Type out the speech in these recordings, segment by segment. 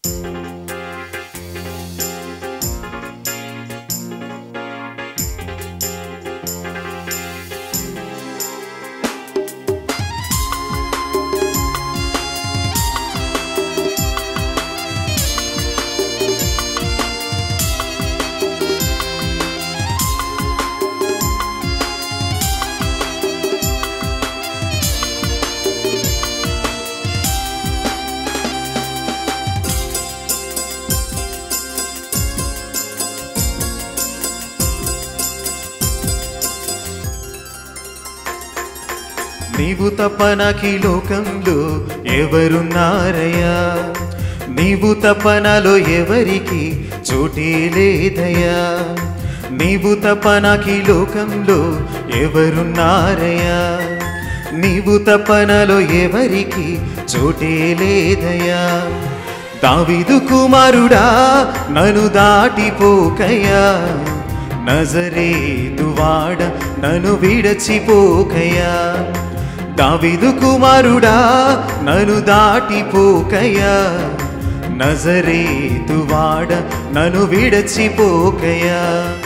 నీవు తప్ప నాకీ లోకంలో ఎవరున్నారయ్యా నీవు తప్ప నాలో ఎవరికి చోటే లేదయ్యా నీవు తప్ప నాకీ లోకంలో ఎవరున్నారయ్యా నీవు తప్ప నాలో ఎవరికి చోటే లేదయ్యా దావిదు కుమారుడా నన్ను దాటిపోకయ్యా నజరేతు వాడ నన్ను విడచిపోకయ్యా దావిదు కుమారుడా నన్ను దాటిపోకయ్యా నజరేతు వాడ నన్ను విడచిపోకయ్యా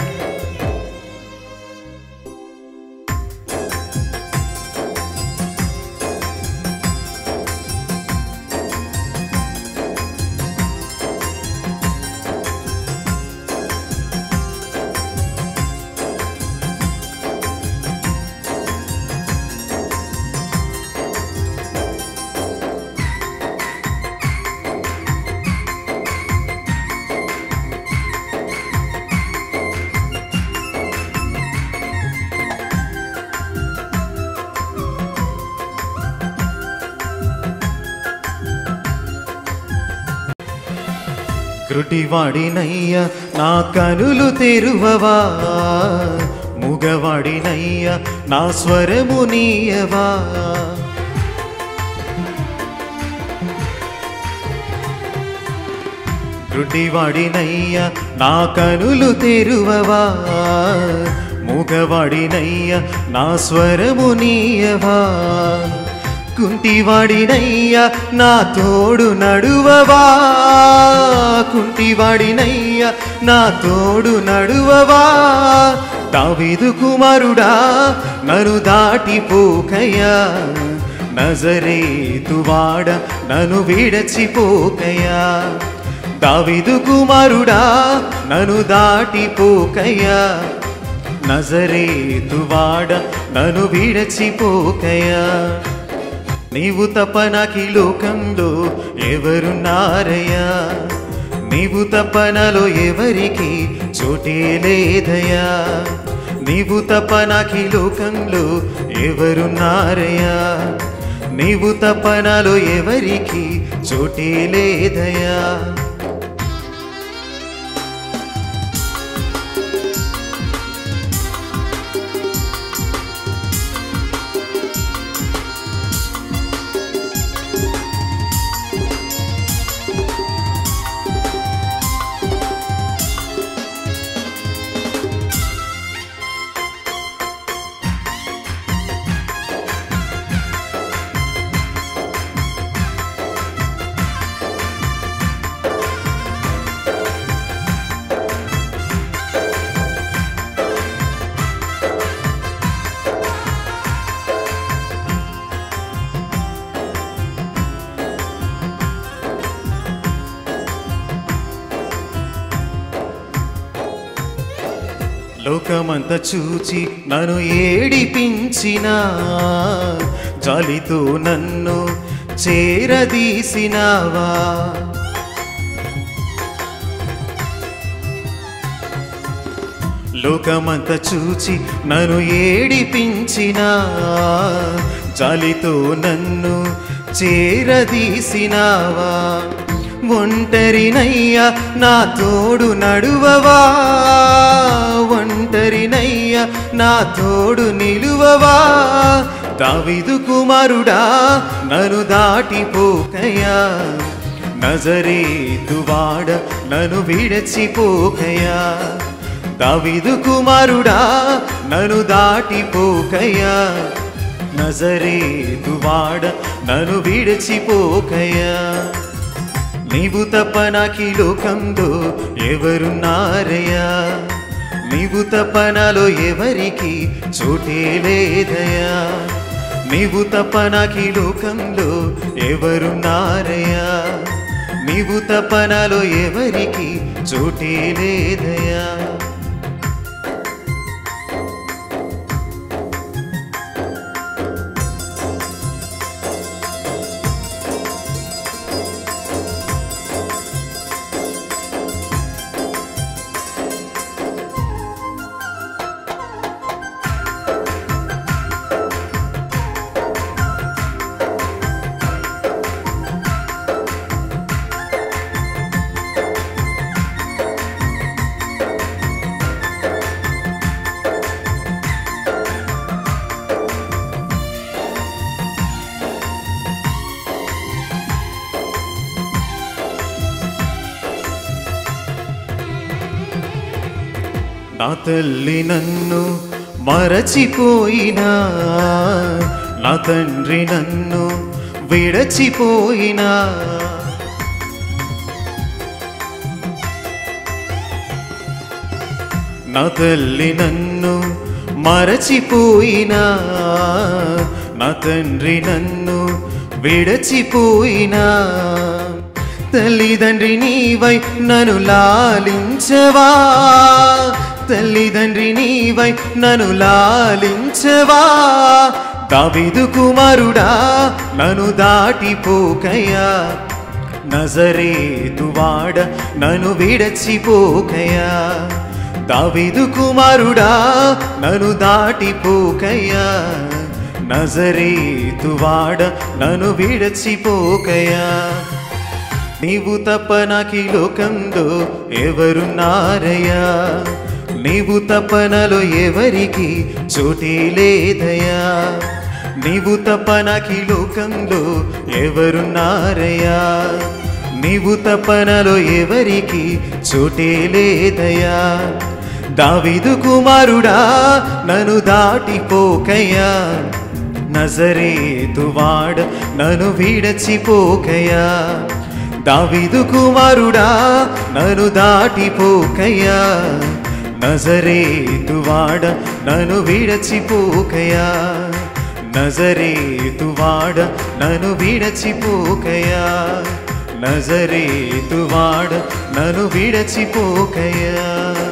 కృటివాడినయ్య నా కనులు తెరువవా ముగవాడినయ్య నా స్వరము నీయవా కృటివాడినయ్య నా కనులు తెరువవా మూగవాడినయ్య నా స్వరము నీయవా కుంటివాడినయ్య నా తోడు నడువవా కుంటివాడినయ్య నా తోడు నడువవా దావీదు కుమారుడా నన్ను దాటిపోకయ్యా నజరేతువాడ నన్ను విడచిపోకయ్యా దావిదు కుమారుడా నన్ను దాటిపోకయ్యా నజరేతువాడ నన్ను విడచిపోకయ్యా నీవు తప్ప నాకి లోకంలో ఎవరున్నారయ్యా నీవు తప్ప నాలో ఎవరికి చోటే లేదయ్యా నీవు తప్ప నాకి లోకంలో ఎవరున్నారయ్యా నీవు తప్ప నాలో ఎవరికి చోటే లేదయ్యా లోకమంత చూచి నన్ను ఏడిపించిన జాలితో నన్ను చేరదీసినావా లోకమంత చూచి నన్ను ఏడిపించిన జాలితో నన్ను చేరదీసినావా ఒంటరినయ్యా నా తోడు నడువవా ఒంటరినయ్యా నా తోడు నిలువవా దావిదు కుమారుడా నన్ను దాటిపోకయా నజరేతువాడ నన్ను విడచిపోకయా దావిదు కుమారుడా నన్ను దాటిపోకయా నజరేతువాడ నన్ను విడచిపోకయా నీవు తప్ప నాకీ లోకంలో ఎవరున్నారయ్యా నీవు తప్ప నాలో ఎవరికి చోటే లేదయా నీవు తప్ప నాకీ లోకంలో ఎవరున్నారయ్యా నీవు తప్ప నాలో ఎవరికి చోటే లేదయా నా తల్లి నన్ను మరచిపోయినా నా తండ్రి నన్ను విడచిపోయినా నా తల్లి నన్ను మరచిపోయినా నా తండ్రి నన్ను విడచిపోయినా తల్లిదండ్రి నీవై నన్ను లాలించవా తల్లిదండ్రి నీవై నన్ను లాలించవా దావిదు కుమారుడా నన్ను దాటిపోకయ్యా నజరేతువాడ నన్ను విడచిపోకయ్యా దావిదు కుమారుడా నన్ను దాటిపోకయ్యా నజరేతువాడ నన్ను విడచిపోకయ్యా నీవు తప్ప నాకీ లోకంలో ఎవరున్నారయ్యా నీవు తప్ప నాలో ఎవరికి చోటే లేదయా నీవు తప్ప నాకీ లోకంలో ఎవరున్నారయ్యా నీవు తప్ప నాలో ఎవరికి చోటే లేదయా దావిదు కుమారుడా నన్ను దాటిపోకయ్యా నజరేతువాడ నన్ను విడచిపోకయ్యా దావిదు కుమారుడా నన్ను దాటిపోకయ్యా నజరేతువాడ నన్ను విడచిపోకయ్యా నజరేతువాడ నన్ను విడచిపోకయ్యా నజరేతువాడ నన్ను విడచిపోకయ్యా